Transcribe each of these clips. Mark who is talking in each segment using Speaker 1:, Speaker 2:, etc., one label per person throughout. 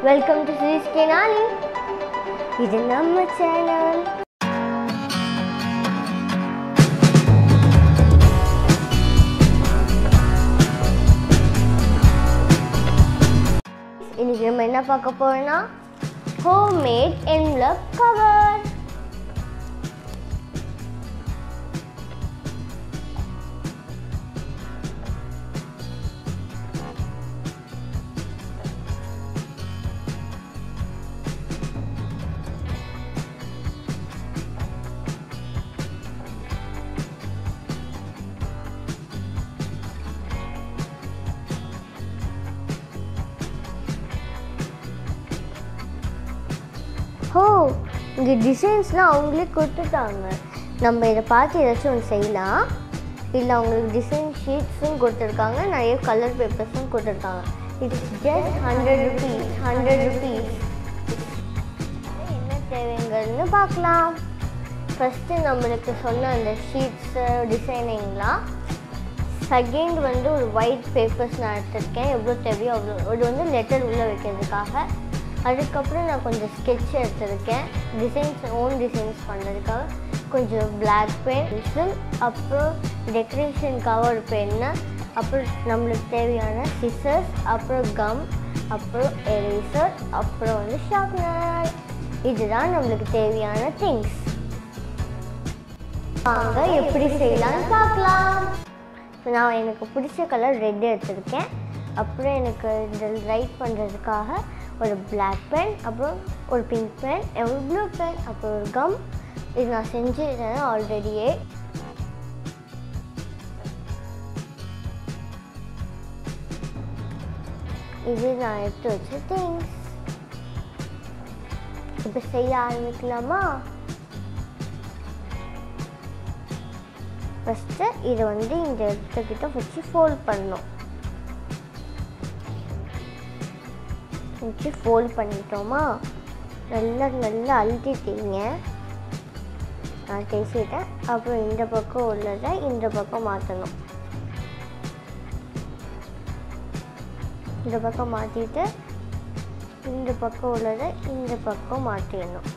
Speaker 1: welcome to ஸ்ரீஸ் கேனாலி இது நம்ம channel இன்னைக்கு நம்ம என்ன பார்க்க போறோம்னா ஹோம் மேட் என்வலப் கவர் ஓ இங்கே டிசைன்ஸ்லாம் அவங்களே கொடுத்துட்டாங்க நம்ம இதை பார்த்து ஏதாச்சும் ஒன்று செய்யலாம் இல்லை அவங்களுக்கு டிசைன் ஷீட்ஸும் கொடுத்துருக்காங்க நிறைய கலர் பேப்பர்ஸும் கொடுத்துருக்காங்க it's just hundred rupees hundred rupees என்ன தேவைங்கன்னு பார்க்கலாம் ஃபஸ்ட்டு நம்மளுக்கு சொன்ன அந்த ஷீட்ஸு டிசைனிங்லாம் செகண்ட் வந்து ஒரு ஒயிட் பேப்பர்ஸ் நான் எடுத்திருக்கேன் எவ்வளோ தேவையோ அவ்வளோ இது வந்து லெட்டர் உள்ளே வைக்கிறதுக்காக அதுக்கப்புறம் நான் கொஞ்சம் ஸ்கெட்ச் எடுத்திருக்கேன் டிசைன்ஸ் ஓன் டிசைன்ஸ் பண்ணுறதுக்காக கொஞ்சம் பிளாக் பென்சில் அப்புறம் டெக்கரேஷனுக்காக ஒரு பென்னு அப்புறம் நம்மளுக்கு தேவையான சிசர்ஸ் அப்புறம் கம் அப்புறம் எரேசர் அப்புறம் வந்து ஷார்ப்னர் இதுதான் நம்மளுக்கு தேவையான திங்ஸ் வாங்க எப்படி செய்யலாம்னு பார்க்கலாம் நான் எனக்கு பிடிச்ச கலர் ரெட் எடுத்திருக்கேன் அப்புறம் எனக்கு இதில் ரைட் பண்ணுறதுக்காக ஒரு பிளாக் பென் அப்புறம் ஒரு பிங்க் பென் ஒரு ப்ளூ பென் அப்புறம் ஒரு கம் இது நான் செஞ்சுருந்தேன் ஆல்ரெடியே இது நான் எடுத்து வச்ச திங்ஸ் இப்போ செய்ய ஆரம்பிக்கலாமா ஃபஸ்ட்டு இதை வந்து இந்த இடத்துக்கிட்ட வச்சு ஃபோல்ட் பண்ணணும் வச்சு ஃபோல்ட் பண்ணிட்டோமா நல்லா நல்லா அழுத்திட்டீங்க நான் தேய்ச்சிட்டேன் அப்புறம் இந்த பக்கம் உள்ளதை இந்த பக்கம் மாற்றணும் இந்த பக்கம் மாற்றிட்டு இந்த பக்கம் உள்ளதை இந்த பக்கம் மாற்றிடணும்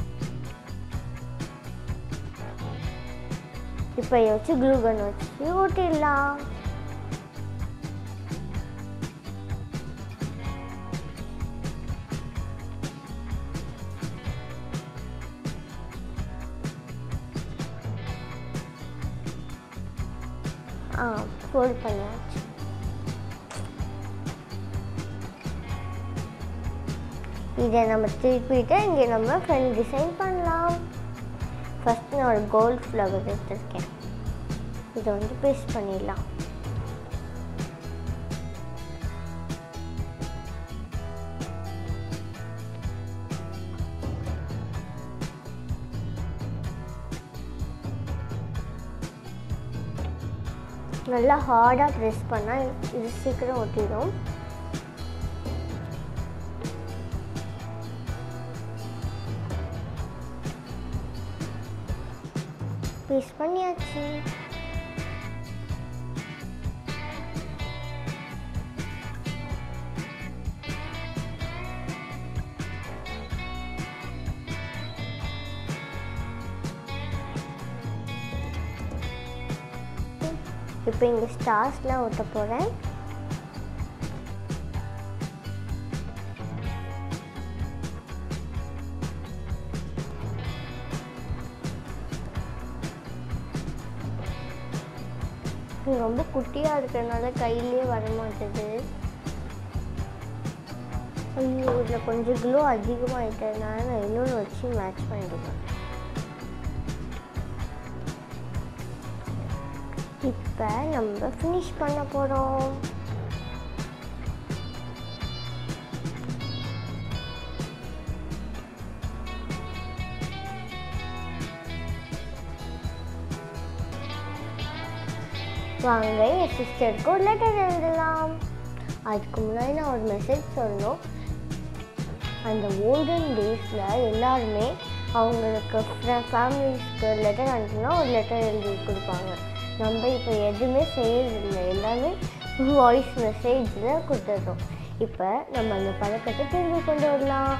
Speaker 1: இப்போ இதை வச்சு க்ளூ கன் வச்சு ஓட்டிடலாம் ஆ ஃபோல்ட் பண்ணியாச்சு இதை நம்ம திருப்பிட்டு இங்கே நம்ம ஃப்ரெண்ட் டிசைன் பண்ணலாம் ஃபஸ்ட் நான் ஒரு கோல்ட் ஃப்ளவர் எடுத்திருக்கேன் இதை வந்து பேஸ்ட் பண்ணிடலாம் நல்லா ஹார்டாக ப்ரெஸ் பண்ணால் இது சீக்கிரம் ஒட்டிடும் பேஸ்ட் பண்ணியாச்சு இப்போ இங்கே ஸ்டார்ஸ்லாம் ஒட்ட போகிறேன் இது ரொம்ப குட்டியாக இருக்கிறதுனால கையிலே வர மாட்டேது ஐயோ இதில் கொஞ்சம் க்ளோ அதிகமாகிட்டதுனால நான் இன்னொன்று வச்சு மேட்ச் பண்ணிடுவேன் இப்போ நம்ம ஃபினிஷ் பண்ண போகிறோம் வாங்க என் சிஸ்டருக்கு ஒரு லெட்டர் எழுதலாம் அதுக்கு முன்னாடி நான் ஒரு மெசேஜ் சொல்லணும் அந்த ஓல்டன் டேஸில் எல்லாருமே அவங்களுக்கு ஃபேமிலிஸ்க்கு லெட்டர் அனுப்புனா ஒரு லெட்டர் எழுதி கொடுப்பாங்க நம்ம இப்போ எதுவுமே செய்யறதில்லை எல்லாமே வாய்ஸ் மெசேஜில் கொடுத்துட்டோம் இப்போ நம்ம அந்த பழக்கத்தை திரும்பி கொண்டு வரலாம்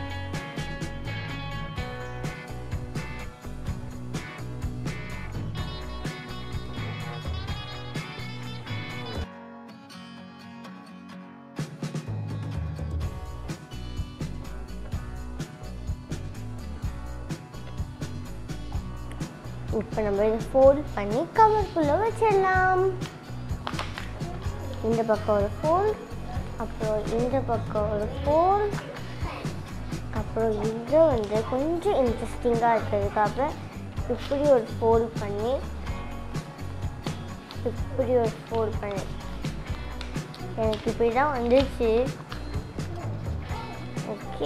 Speaker 1: இப்போ நம்ம இதை ஃபோல்ட் பண்ணி கவர்க்குள்ளே வச்சிடலாம் இந்த பக்கம் ஒரு ஃபோல்ட் அப்புறம் இந்த பக்கம் ஒரு ஃபோல்ட் அப்புறம் இது வந்து கொஞ்சம் இன்ட்ரெஸ்டிங்காக இருக்கிறதுக்காக இப்படி ஒரு ஃபோல்ட் பண்ணி இப்படி ஒரு ஃபோல்ட் பண்ணி எனக்கு இப்படி தான் வந்துச்சு ஓகே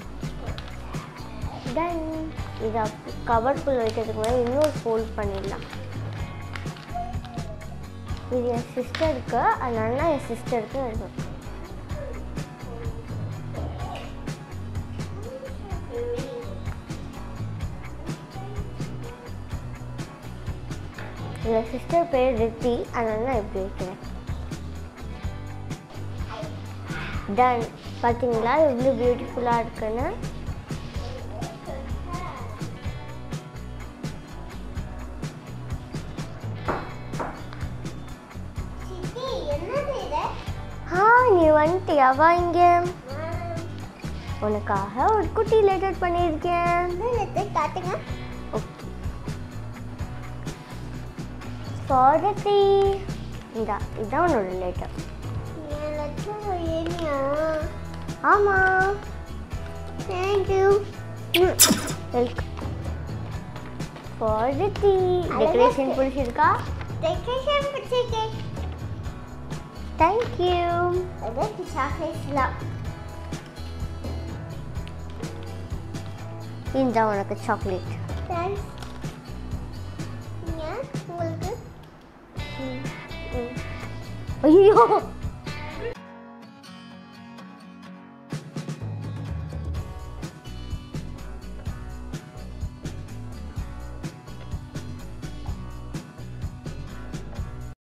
Speaker 1: டன் இதை கவர்க்குள்ளே வைக்கிறதுக்கு முன்னாடி இன்னொரு ஃபோல்ட் பண்ணிடலாம் இது என் சிஸ்டருக்கு அதனால நான் என் சிஸ்டருக்கு வேணும் என் சிஸ்டர் பேர் ரித்தி அதனால நான் இப்படி வைக்கிறேன் டன் பார்த்தீங்களா எவ்வளோ பியூட்டிஃபுல்லாக இருக்குன்னு ஆ நீ வந்துட்டியா வா இங்க உனக்காக ஒரு குட்டி லெட்டர் பண்ணியிருக்கேன்
Speaker 2: காட்டுங்க
Speaker 1: ஓகே சாரதி இந்தா இதுதான் உன்னோட லெட்டர் ஆமாம்
Speaker 2: தேங்க்யூ
Speaker 1: வெல்கம் சாரதி டெக்கரேஷன் பிடிச்சிருக்கா
Speaker 2: டெக்கரேஷன் பிடிச்சிருக்கேன்
Speaker 1: தேங்க்யூ
Speaker 2: அதான் சாக்லேட்ஸ்லாம்
Speaker 1: இந்த உனக்கு சாக்லேட்
Speaker 2: தேங்க்ஸ் உங்களுக்கு
Speaker 1: ஐயோ